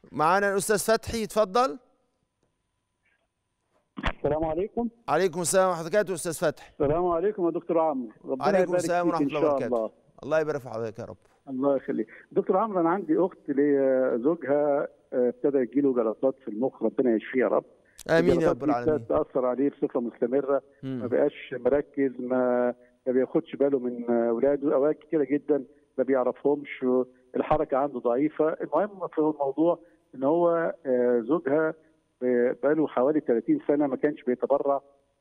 معانا الاستاذ فتحي اتفضل السلام عليكم عليكم السلام ورحمه الله وبركاته استاذ فتحي السلام عليكم يا دكتور عمرو ربنا عليكم يبارك السلام فيك ورحمه إن الله شاء وبركاته الله. الله يبارك في حضرتك يا رب الله يخليك دكتور عمرو انا عندي اخت ليا زوجها آه، ابتدى يجيله جلطات في المخ ربنا يشفيه يا رب امين يا الجلطات رب دي العالمين ابتدت تاثر عليه بصفه مستمره ما مم. بقاش مركز ما ما بياخدش باله من آه، اولاده اوقات كتيره جدا ما بيعرفهمش الحركه عنده ضعيفه المهم في الموضوع ان هو آه، زوجها ب- بقاله حوالي 30 سنه ما كانش بيتبرع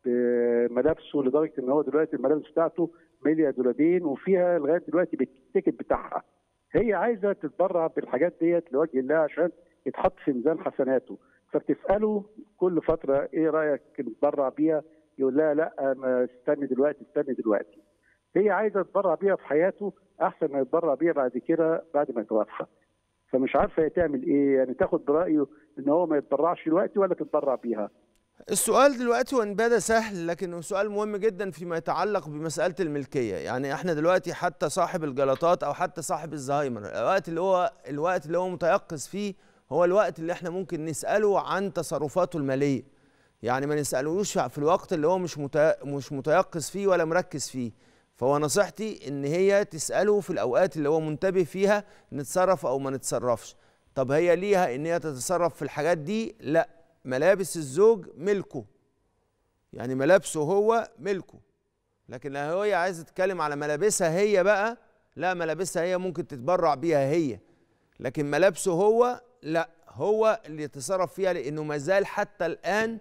بملابسه لدرجه ان هو دلوقتي الملابس بتاعته مليا دولابين وفيها لغايه دلوقتي بالتيكت بتاعها هي عايزه تتبرع بالحاجات ديت لوجه الله عشان يتحط في ميزان حسناته فبتساله كل فتره ايه رايك نتبرع بيها يقول لها لا ما استني دلوقتي استني دلوقتي هي عايزه تتبرع بيها في حياته احسن ما يتبرع بيها بعد كده بعد ما يتوفى فمش عارفه هي تعمل ايه يعني تاخد برايه ان هو ما يتبرعش دلوقتي ولا تتبرع بيها السؤال دلوقتي وان بدا سهل لكنه سؤال مهم جدا فيما يتعلق بمساله الملكيه يعني احنا دلوقتي حتى صاحب الجلطات او حتى صاحب الزهايمر الوقت اللي هو الوقت اللي هو متيقظ فيه هو الوقت اللي احنا ممكن نساله عن تصرفاته الماليه يعني ما نسالوش في الوقت اللي هو مش مت- مش متيقظ فيه ولا مركز فيه فهو نصيحتي ان هي تساله في الاوقات اللي هو منتبه فيها نتصرف او ما نتصرفش طب هي ليها ان هي تتصرف في الحاجات دي لا ملابس الزوج ملكه يعني ملابسه هو ملكه لكن لو هي عايزه تتكلم على ملابسها هي بقى لا ملابسها هي ممكن تتبرع بيها هي لكن ملابسه هو لا هو اللي يتصرف فيها لانه ما زال حتى الان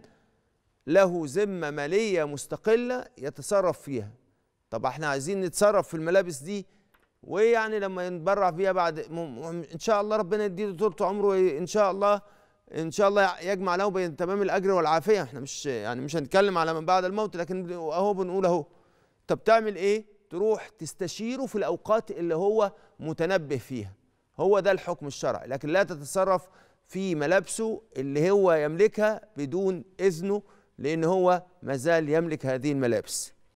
له ذمه ماليه مستقله يتصرف فيها طب احنا عايزين نتصرف في الملابس دي ويعني لما نتبرع فيها بعد م- م- ان شاء الله ربنا يديله طول عمره ان شاء الله ان شاء الله يجمع له بين تمام الاجر والعافيه احنا مش يعني مش هنتكلم على من بعد الموت لكن اهو بنقول اهو طب تعمل ايه تروح تستشيره في الاوقات اللي هو متنبه فيها هو ده الحكم الشرعي لكن لا تتصرف في ملابسه اللي هو يملكها بدون اذنه لان هو مازال يملك هذه الملابس